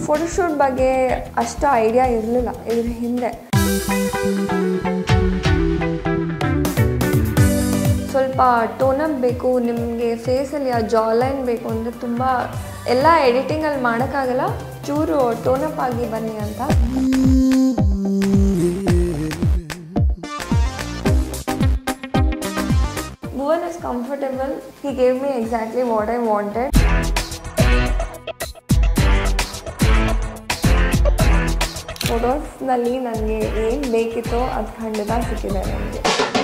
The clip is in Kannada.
ಫೋಟೋಶೂಟ್ ಬಗ್ಗೆ ಅಷ್ಟು ಐಡಿಯಾ ಇರಲಿಲ್ಲ ಇದ್ರ ಹಿಂದೆ ಸ್ವಲ್ಪ ಟೋನಪ್ ಬೇಕು ನಿಮಗೆ ಫೇಸಲ್ಲಿ ಆ ಜಾಲೈನ್ ಬೇಕು ಅಂದರೆ ತುಂಬ ಎಲ್ಲ ಎಡಿಟಿಂಗಲ್ಲಿ ಮಾಡೋಕ್ಕಾಗಲ್ಲ ಚೂರು ಟೋನಪ್ ಆಗಿ ಬನ್ನಿ ಅಂತ Bhuvan is comfortable he gave me exactly what I wanted ಫೋಟೋಸ್ನಲ್ಲಿ ನನಗೆ ಏನು ಬೇಕಿತ್ತೋ ಅದು ಖಂಡಿತ ಸಿಕ್ಕಿದೆ ನನಗೆ